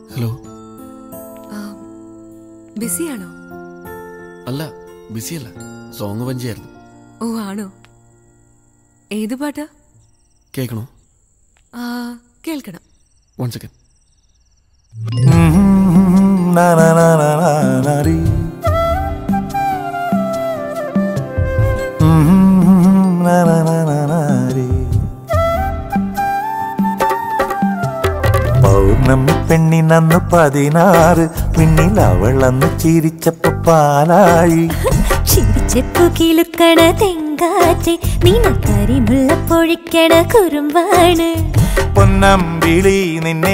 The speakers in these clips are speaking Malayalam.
ഹലോ ബിസിയാണോ അല്ല ബിസിയല്ല സോങ് പഞ്ചായിരുന്നു ഓ ആണോ ഏത് പാട്ടാ കേൾക്കണോ ആ, കേൾക്കണം one second na na na na na na ri. Mhm, na na na na na ri. പൗർണമി പെണ്ണിനന്ന് പതിനാറ് പിന്നിൽ അവൾ അന്ന് ചിരിച്ചപ്പോ പാലാഴി ചിരിച്ചപ്പു കിലുക്കണ തെങ്കാറ്റ് നീനക്കരിമുള്ള പൊഴിക്കണ കുറുമ്പാണ് പൊന്നമ്പിളി നിന്നെ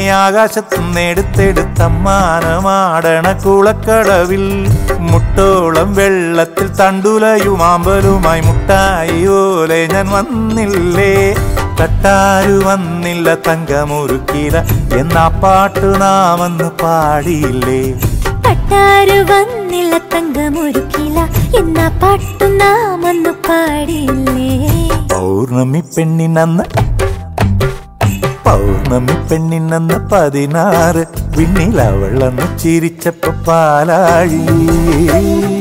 ആകാശത്തുനിന്നെടുത്തെടുത്തമ്മാനമാടണ കുളക്കടവിൽ മുട്ടോളം വെള്ളത്തിൽ തണ്ടുലയുമാമ്പലുമായി മുട്ടായി ഓലെ ഞാൻ വന്നില്ലേ തട്ടാരു വന്നില്ല തങ്കമുറുക്കില എന്നാ പാട്ടു നാമെന്ന് പാടിയില്ലേ പട്ടാരു വന്നില്ല തങ്കമൊരുക്കില എന്ന പാട്ടു നാമൊന്നു പാടിയില്ലേ പൗർണമി പെണ്ണിനന്ന് പൗർണമി പെണ്ണിനന്ന് പതിനാറ് വിണ്ണിൽ അവളന്ന് ചിരിച്ചപ്പോ പാലാഴി